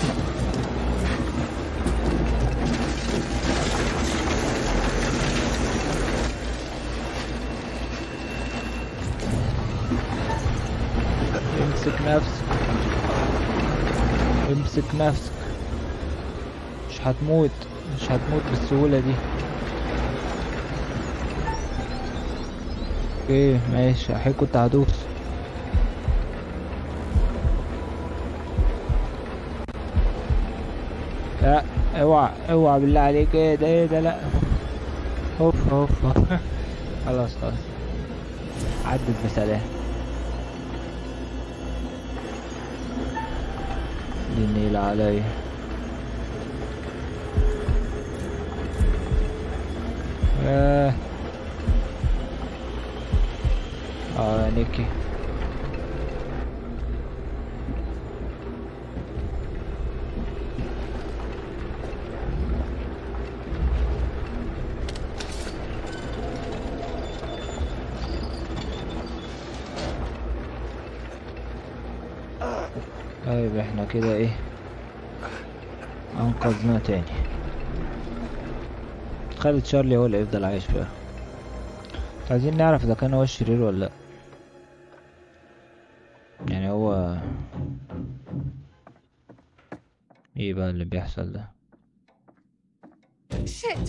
امسك نفسك امسك نفسك مش هتموت مش هتموت بالسهولة دي اوكي ماشي احي كنت هدوس لا اوعى اوعى بالله عليك ايه ده ايه ده لا اوف اوف أوف. خلاص خلاص عدت بسلام دي النيل عليا آه. اه نيكي طيب احنا كده ايه انقذنا تاني خلي تشارلي هو اللي يفضل عايش فيها عايزين نعرف اذا كان هو الشرير ولا لا يعني هو ايه بقى اللي بيحصل ده Shit!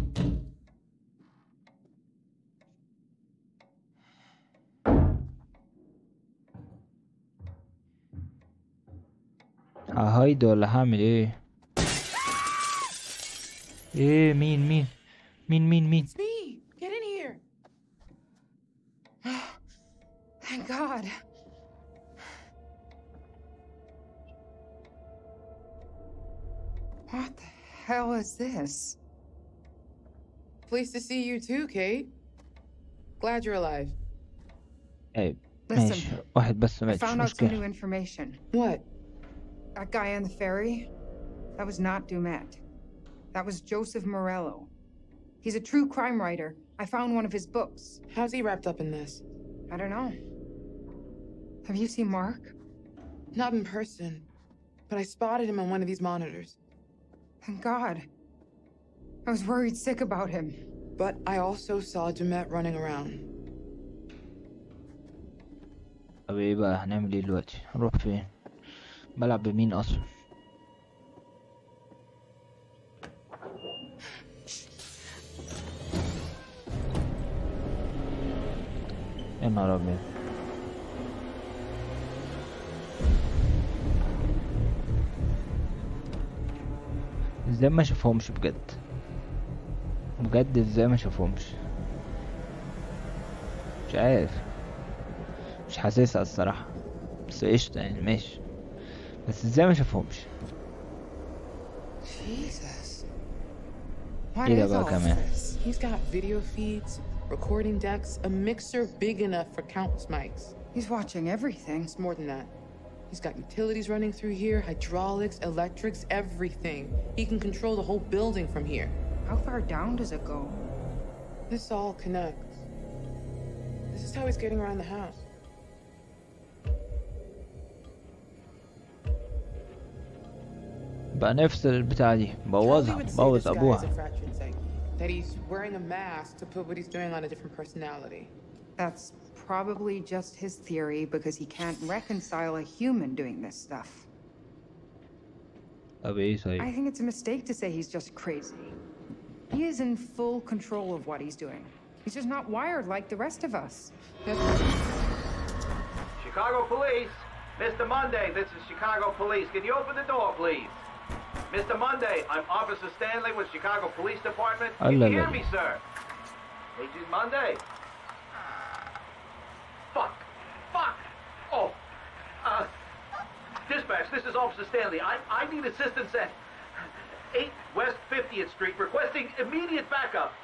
ههايد ولا هعمل ايه ايه مين مين مين مين مين Me, get in here. Thank God. What the hell is this? Pleased to see you too, Kate. Glad you're alive. طيب Listen, ماشي واحد بس I ماشي found out some new مشكلة information. What? That guy on the ferry, that was not Dumet. That was Joseph Morello. He's a true crime writer. I found one of his books. How's he wrapped up in this? I don't know. Have you seen Mark? Not in person, but I spotted him on one of these monitors. Thank God. I was worried sick about him. But I also saw Demet running around. طب ايه بقى هنعمل ايه دلوقتي هنروح فين بلعب بمين اصلا يا نهار ابيض ازاي ما شافهمش بجد بجد ازاي ما شافهمش مش عارف مش حاسسها الصراحة بس قشطة يعني ماشي بس ازاي ما شافهمش Jesus. What ايه ده is بقى all كمان this? He's got video feeds, recording decks, a mixer big enough for countless mics. He's watching everything. It's more than that. He's got utilities running through here, hydraulics, electrics, everything. He can control the whole building from here. How far down does it go? This all connects. This is how he's getting around the house. بقى نفس البتاعة دي Charlie بوظها would say بوظ this guy is a ابوها fractured That he's wearing a mask to put what he's doing on a different personality. That's probably just his theory because he can't reconcile a human doing this stuff. طب ايه I طيب think it's a mistake to say he's just crazy. He is in full control of what he's doing. He's just not wired like the rest of us. Chicago Police, Mr. Monday, this is Chicago Police. Can you open the door, please? Mr. Monday, I'm Officer Stanley with Chicago Police Department. Can Allah you hear Allah. me, sir? Agent Monday. Fuck. Fuck. Oh. Uh, dispatch, this is Officer Stanley. I, I need assistance at 8 West 50th Street, requesting immediate backup.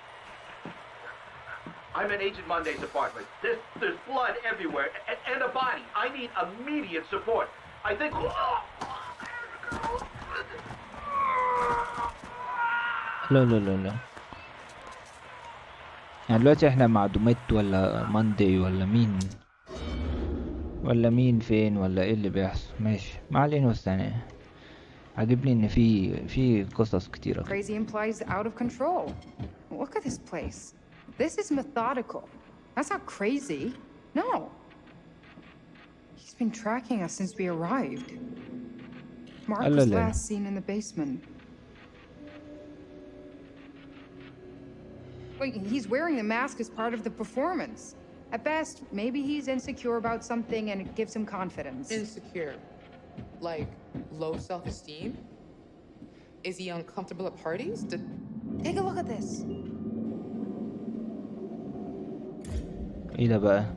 I'm in Agent Monday's apartment. There's, there's blood everywhere and, and a body. I need immediate support. I think. لا لا لا لا يعني دلوقتي احنا مع دوميت ولا ماندي ولا مين ولا مين فين ولا ايه اللي بيحصل ماشي ما علينا بس يعني عاجبني ان في في قصص كتيرة كده. Crazy implies out of control. Look at this place. This is methodical. That's not crazy. No. He's been tracking us since we arrived. Mark Allah was Allah. last seen in the basement. Wait, he's wearing the mask as part of the performance. At best, maybe he's insecure about something and it gives him confidence. Insecure. Like low self esteem? Is he uncomfortable at parties? Did... Take a look at this. ايه ده بقى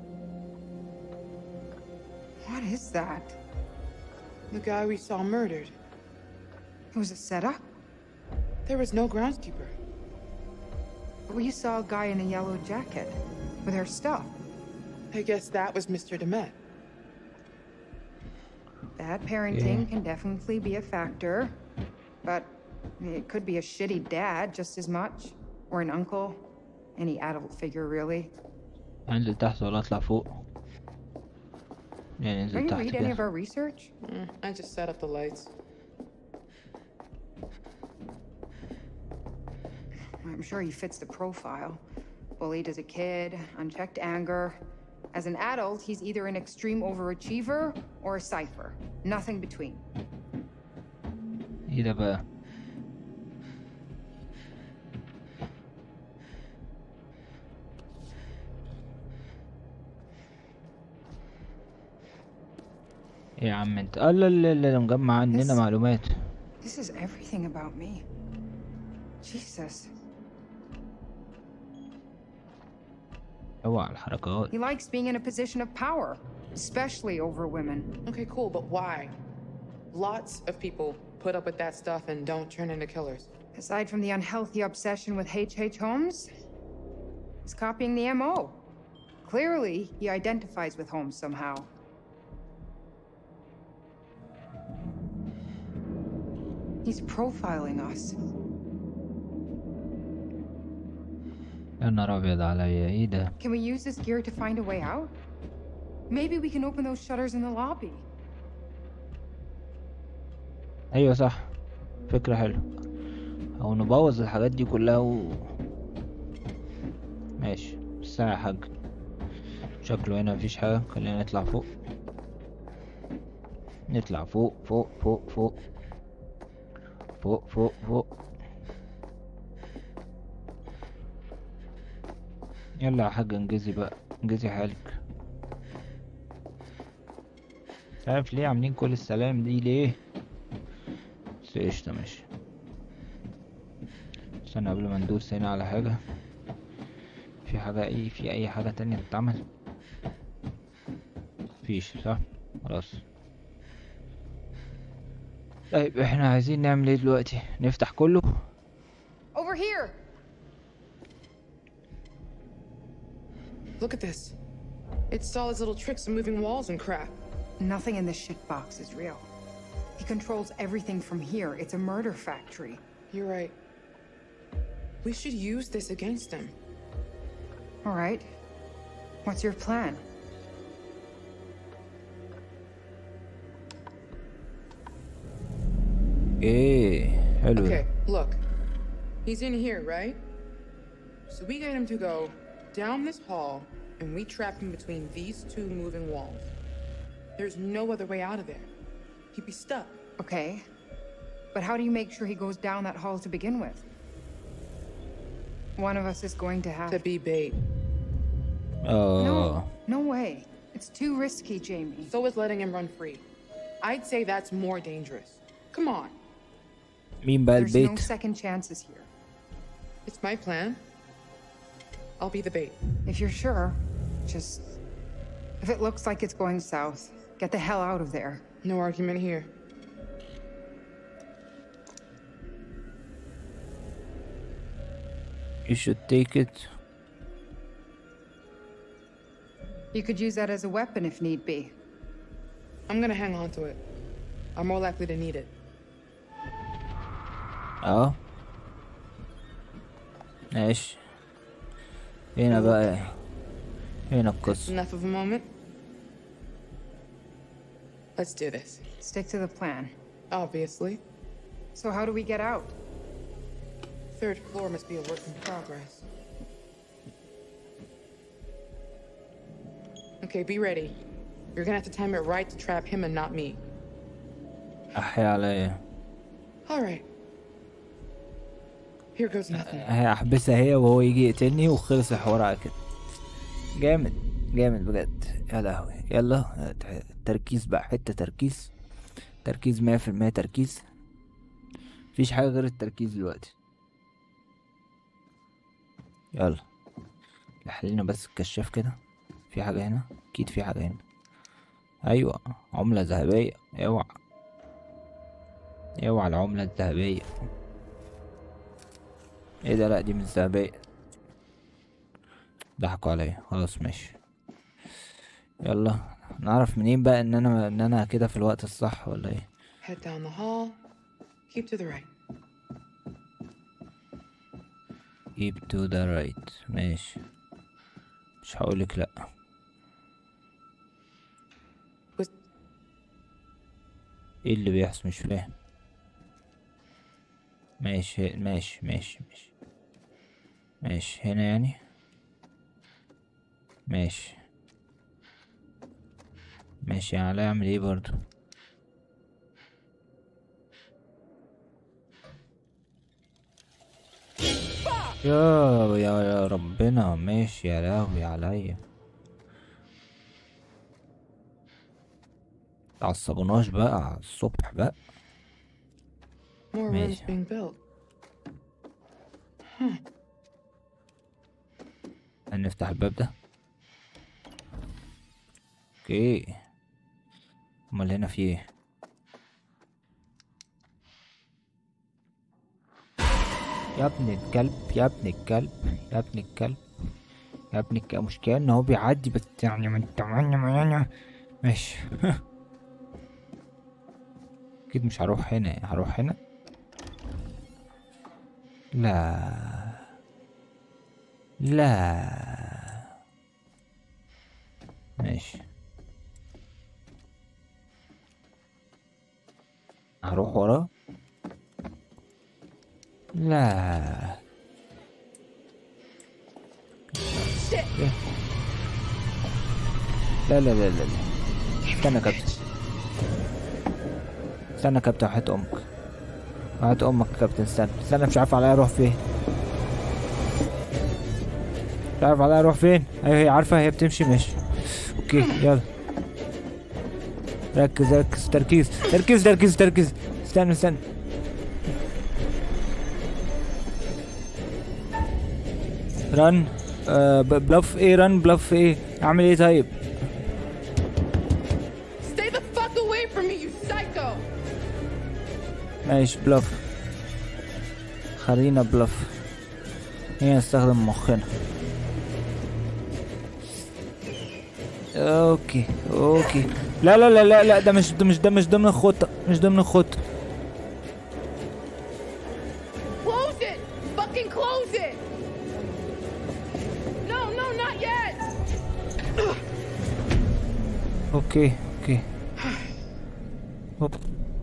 What is that? The guy we saw murdered. It was a setup? There was no groundskeeper. We saw a guy in a yellow jacket with our stuff. I guess that was Mr. Demet. Bad parenting Yeah. can definitely be a factor, but it could be a shitty dad just as much, or an uncle, any adult figure really. انزل تحت ولا اطلع فوق يعني Did انزل you تحت read any of كده our research? Mm, I just set up the lights. I'm sure he fits the profile. Bullied as a kid, unchecked anger. As an adult, he's either an extreme overachiever or a cipher. Nothing between. ايه ده بقى ايه يا عم انت اه لا لا لا مجمع عننا This- معلومات This is everything about me. Jesus. اوعى الحركات He likes being in a position of power, especially over women. Okay, cool, but why? Lots of people put up with that stuff and don't turn into killers. Aside from the unhealthy obsession with H.H. Holmes, he's copying the MO. Clearly, he identifies with Holmes somehow. He's profiling us. يا نهار ابيض عليا ايه ده Can we use this gear to find a way out? Maybe we can open those shutters in the lobby. ايوه صح فكرة حلوة او نبوظ الحاجات دي كلها و ماشي بس يا حاج شكله هنا مفيش حاجة خلينا نطلع فوق نطلع فوق فوق فوق فوق فوق فوق فوق يلا يا حاج انجزي بقى انجزي حالك مش عارف ليه عاملين كل السلام دي ليه بس قشطة ماشي استنى قبل ما ندوس هنا على حاجة في حاجة ايه في اي حاجة تانية تتعمل مفيش صح خلاص طيب احنا عايزين نعمل ايه دلوقتي نفتح كله Over here! Look at this. It saw his little tricks of moving walls and crap. Nothing in this shit box is real. He controls everything from here. It's a murder factory. You're right. We should use this against him. All right. What's your plan? ايه حلو Okay, look. He's in here, right? So we get him to go down this hall, and we trap him between these two moving walls. There's no other way out of there. He'd be stuck. Okay. But how do you make sure he goes down that hall to begin with? One of us is going to have To be bait. اه No, no way. It's too risky, Jamie. So is letting him run free. I'd say that's more dangerous. Come on. مين بقى There's no البيت second chances here. It's my plan. I'll be the bait. If you're sure, just. If it looks like it's going south, get the hell out of there. No argument here. you should take it You could use that as a weapon if need be. I'm gonna hang on to it. I'm more likely to need it. اه ماشي هنا بقى هنا القصة Enough of a moment. Let's do this. Stick to the plan. Obviously. So, how do we get out? Third floor must be a work in progress. Okay, be ready. You're gonna have to time it right to trap him and not me. احي عليا Alright. Here goes nothing. هي احبسها هي وهو يجي يقتلني وخلص الحوار على كده جامد جامد بجد يا لهوي يلا تركيز بقى حتة تركيز تركيز مية في المية تركيز مفيش حاجة غير التركيز دلوقتي يلا نحلنا بس الكشاف كده في حاجة هنا أكيد في حاجة هنا أيوة عملة ذهبية اوعى اوعى العملة الذهبية ايه ده لا دي مش ذهبية ضحكوا عليا خلاص ماشي يلا نعرف منين بقى ان انا ان انا كده في الوقت الصح ولا ايه Head down the hall. Keep to the right. keep to the right ماشي مش هقولك لا Was ايه اللي بيحصل مش فاهم ماشي ماشي ماشي ماشي ماشي هنا يعني ماشي ماشي على اعمل ايه برضو يا يا يا ربنا ماشي يا لهوي عليا متعصبوناش بقى على الصبح بقى more rooms Mate. being built. هنفتح الباب ده اوكي امال هنا في ايه يا ابن الكلب يا ابن الكلب يا ابن الكلب يا ابن الكلب مشكلة ان هو بيعدي بس يعني من تمانية من ماشي اكيد مش هروح هنا هروح هنا لا لا ماشي هروح وراه لا إيه؟ لا لا لا لا لا استنى يا كابتن استنى يا كابتن وحياة امك وحياة امك يا كابتن استنى استنى مش عارف عليا اروح فين مش عارف عليا اروح فين ايوه هي عارفة هي بتمشي ماشي اوكي يلا ركز ركز تركيز تركيز تركيز تركيز استنى استنى رن آه ب- بلف ايه رن بلف ايه اعمل ايه طيب Stay the fuck away from me, you psycho! ماشي بلف خلينا بلف هنا نستخدم مخنا اوكي اوكي لا لا لا لا لا ده مش ده مش ده مش ضمن الخطة مش ضمن الخطة Close it! Fucking close it! No, no, not yet! اوكي اوكي هوب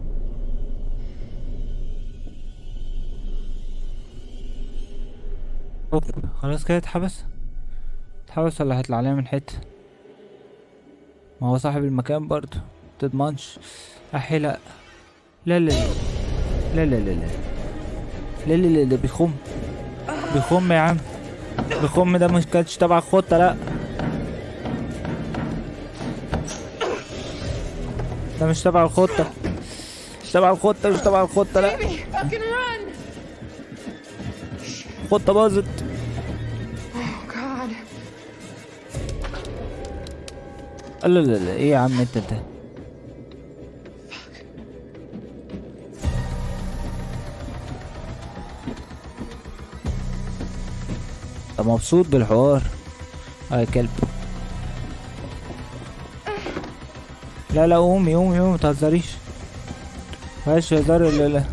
هوب خلاص كده اتحبس اتحبس ولا هيطلع لنا من حتة ما هو صاحب المكان برضه متضمنش احي لا لا لا لا لا لا لا لا لا لا ده بيخم بيخم يا عم بيخم ده مش كانش تبع الخطة لا ده مش تبع الخطة مش تبع الخطة مش تبع الخطة لا Jamie, fucking run! الخطة باظت Oh, God. لا لا لا ايه يا عم انت انت انت مبسوط بالحوار اه يا كلب لا لا قومي قومي قومي متهزريش مفيهاش هزار ولا لا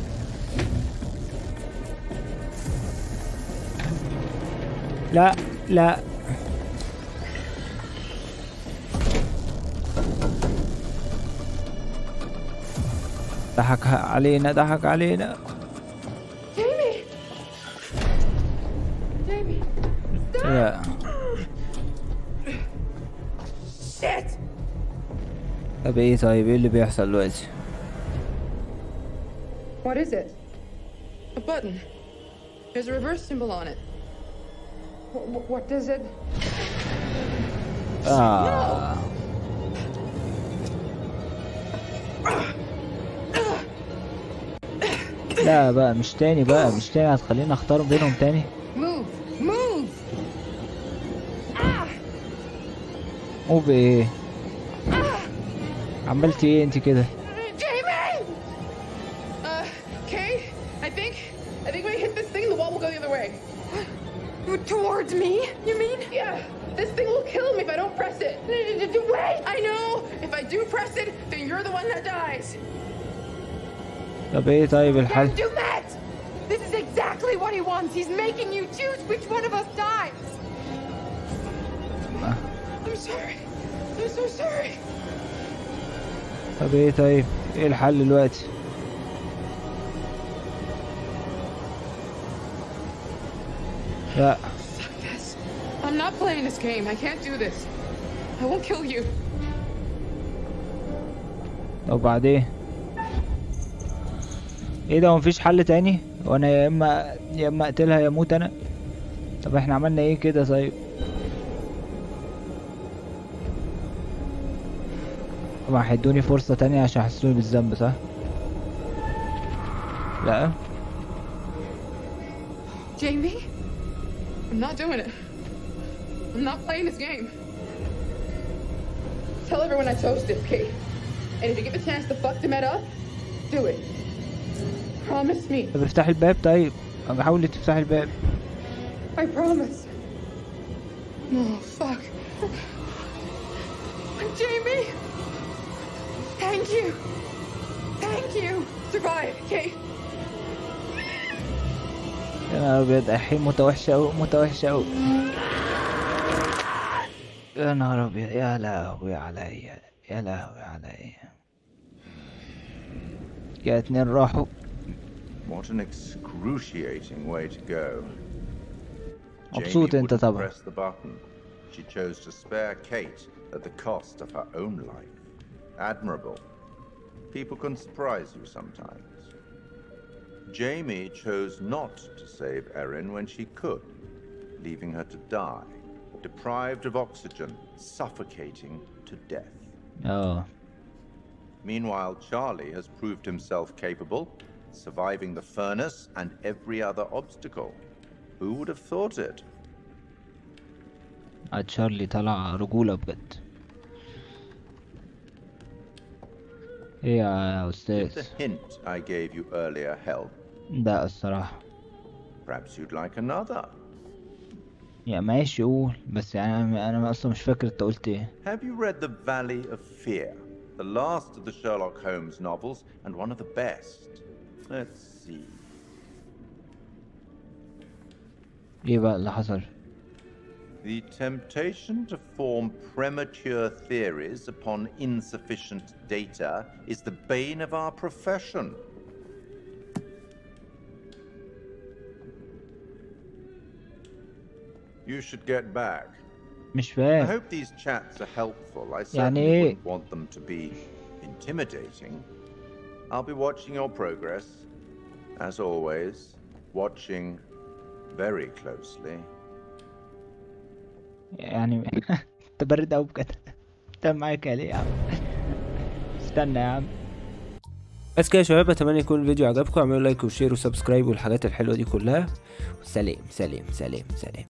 لا لا ضحك علينا ضحك علينا Jamie! Jamie! لا Shit! طب ايه طيب ايه اللي بيحصل دلوقتي What is it? A button. There's a reverse symbol on it. Wh- what does it? آه. لا بقى مش تاني بقى مش تاني هتخليني اختار بينهم تاني Move! Move! مو بايه عملتي ايه انت كده Jamie! Uh, Kay, I think, I think when I hit this thing, the wall will go the other way. Towards me, you mean? Yeah, this thing will kill me if I don't press it. Wait! I know. If I do press it, then you're the one that dies. طب ايه طيب الحل Don't do that! This is exactly what he wants. He's making you choose which one of us dies. I'm sorry. I'm so sorry. طب ايه طيب ايه الحل دلوقتي لا Yes. I'm not playing this game. I can't do this. I won't kill you. طب بعدين ايه ده مفيش حل تاني وانا يا اما يا اما اقتلها يا اموت انا طب احنا عملنا ايه كده طيب طبعا هيدوني فرصة تانية عشان يحسسوني بالذنب صح لا Jamie? I'm not doing it. I'm not playing this game. Tell everyone I chose this, Kate. And if you get the chance to fuck Demet up, do it. Promise me. طب افتحي الباب طيب حاولي تفتحي الباب I promise. Oh, fuck. Jamie! Thank you. Thank you. Survive, Kate. يا نهار ابيض احي موتة وحشة اوي موتة وحشة اوي يا نهار ابيض يا لهوي عليا يا لهوي عليا يا اتنين راحوا What an excruciating way to go. مبسوط Jamie انت wouldn't طبعا press the button. She chose to spare Kate at the cost of her own life. Admirable. People can surprise you sometimes. Jamie chose not to save Erin when she could, leaving her to die, deprived of oxygen, suffocating to death. اه Meanwhile, Charlie has proved himself capable, surviving the furnace and every other obstacle. Who would have thought it? آه، تشارلي طلع رجولة بجد ايه يا Did استاذ the hint I gave you earlier help? لا الصراحة Perhaps you'd like another. يا ماشي قول بس يعني انا انا اصلا مش فاكر انت قلت ايه Have you read The Valley of Fear? The last of the Sherlock Holmes novels and one of the best. Let's see. ايه بقى اللي حصل The temptation to form premature theories upon insufficient data is the bane of our profession. You should get back. مش I فاهم hope these chats are helpful. I يعني certainly إيه؟ wouldn't want them to be intimidating. I'll be watching your progress, as always, watching very closely. يعني انت برد قوي بجد انت معايا كده ليه يا عم استنى يا عم بس كده يا شباب اتمنى يكون الفيديو عجبكم اعملوا لايك وشير وسبسكرايب والحاجات الحلوه دي كلها سلام سلام سلام سلام